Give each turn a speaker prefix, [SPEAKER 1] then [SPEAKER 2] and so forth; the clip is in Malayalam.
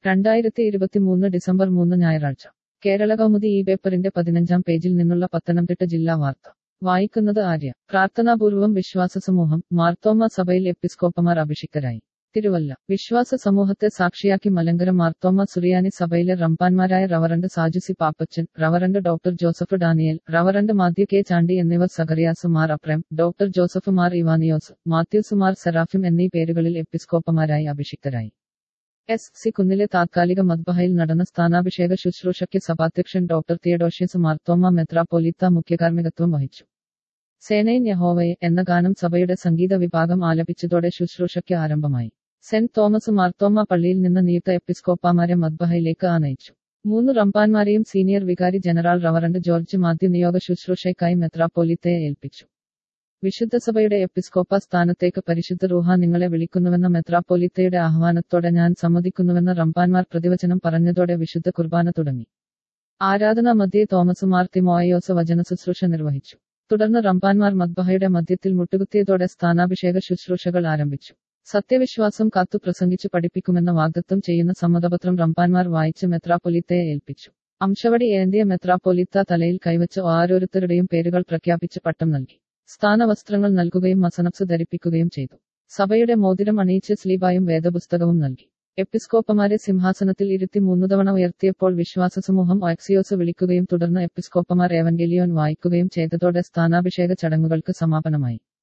[SPEAKER 1] രണ്ടായിരത്തി ഇരുപത്തിമൂന്ന് ഡിസംബർ മൂന്ന് ഞായറാഴ്ച കേരള കൗമുദി ഈ പേപ്പറിന്റെ പതിനഞ്ചാം പേജിൽ നിന്നുള്ള പത്തനംതിട്ട ജില്ലാ വാർത്ത വായിക്കുന്നത് ആര്യ പ്രാർത്ഥനാപൂർവം വിശ്വാസ സമൂഹം മാർത്തോമ സഭയിൽ എപ്പിസ്കോപ്പമാർ അഭിഷിക്തരായി തിരുവല്ല വിശ്വാസ സമൂഹത്തെ സാക്ഷിയാക്കി മലങ്കര മാർത്തോമ സുറിയാനി സഭയിലെ റംപാൻമാരായ reverend Saju C Pappachan reverend doctor Joseph Daniel reverend Mathew K Chandy എന്നിവർ സഗറിയാസ് മാർ അപ്രേം ഡോക്ടർ ജോസഫ് മാർ ഇവാനിയോസ് മാത്യൂസ് മാർ സെറാഫിം എന്നീ പേരുകളിൽ എപ്പിസ്കോപ്പമാരായി അഭിഷിക്തരായി എസ് സി കുന്നിലെ താത്കാലിക മദ്ബഹയിൽ നടന്ന സ്ഥാനാഭിഷേക ശുശ്രൂഷയ്ക്ക് സഭാധ്യക്ഷൻ ഡോക്ടർ തിയഡോഷ്യസ് മാർത്തോമ മെത്രാപ്പോലിത്ത മുഖ്യകാർമ്മികത്വം വഹിച്ചു സേനയിൻ യഹോവയെ എന്ന ഗാനം സഭയുടെ സംഗീത വിഭാഗം ആലപിച്ചതോടെ ശുശ്രൂഷയ്ക്ക് ആരംഭമായി സെന്റ് തോമസ് മാർത്തോമ പള്ളിയിൽ നിന്ന് നിയുക്ത എപ്പിസ്കോപ്പാമാരെ മദ്ബഹയിലേക്ക് ആനയിച്ചു മൂന്ന് റംപാൻമാരെയും സീനിയർ വികാരി ജനറൽ റവറണ്ട് ജോർജ് മാത്യു നിയോഗ ശുശ്രൂഷയ്ക്കായി മെത്രാപ്പോലിത്തയെ ഏൽപ്പിച്ചു വിശുദ്ധ സഭയുടെ എപ്പിസ്കോപ്പ സ്ഥാനത്തേക്ക് പരിശുദ്ധ റൂഹ നിങ്ങളെ വിളിക്കുന്നുവെന്ന മെത്രാപ്പോലിത്തയുടെ ആഹ്വാനത്തോടെ ഞാൻ സമ്മതിക്കുന്നുവെന്ന റംപാൻമാർ പ്രതിവചനം പറഞ്ഞതോടെ വിശുദ്ധ കുർബാന തുടങ്ങി ആരാധന മധ്യേ തോമസ് മാർ തിമോയോസ് വചന ശുശ്രൂഷ നിർവഹിച്ചു തുടർന്ന് റംപാൻമാർ മദ്ബഹയുടെ മധ്യത്തിൽ മുട്ടുകുത്തിയതോടെ സ്ഥാനാഭിഷേക ശുശ്രൂഷകൾ ആരംഭിച്ചു സത്യവിശ്വാസം കാത്തു പ്രസംഗിച്ചു പഠിപ്പിക്കുമെന്ന വാഗ്ദത്വം ചെയ്യുന്ന സമ്മതപത്രം റംപാൻമാർ വായിച്ച് മെത്രാപ്പൊലിത്തയെ ഏൽപ്പിച്ചു അംശവടി ഏന്തിയ മെത്രാപ്പൊലിത്ത തലയിൽ കൈവച്ച് ഓരോരുത്തരുടെയും പേരുകൾ പ്രഖ്യാപിച്ച് പട്ടം നൽകി സ്ഥാനവസ്ത്രങ്ങൾ നൽകുകയും മസനപ്സ് ധരിപ്പിക്കുകയും ചെയ്തു സഭയുടെ മോതിരം അണിയിച്ച് സ്ലീബായും വേദപുസ്തകവും നൽകി എപ്പിസ്കോപ്പമാരെ സിംഹാസനത്തിൽ ഇരുത്തി മൂന്നു തവണ ഉയർത്തിയപ്പോൾ വിശ്വാസ സമൂഹം ഒക്സിയോസ് വിളിക്കുകയും തുടർന്ന് എപ്പിസ്കോപ്പമാർ ഏവൻഗലിയോൻ വായിക്കുകയും ചെയ്തതോടെ സ്ഥാനാഭിഷേക ചടങ്ങുകൾക്ക് സമാപനമായി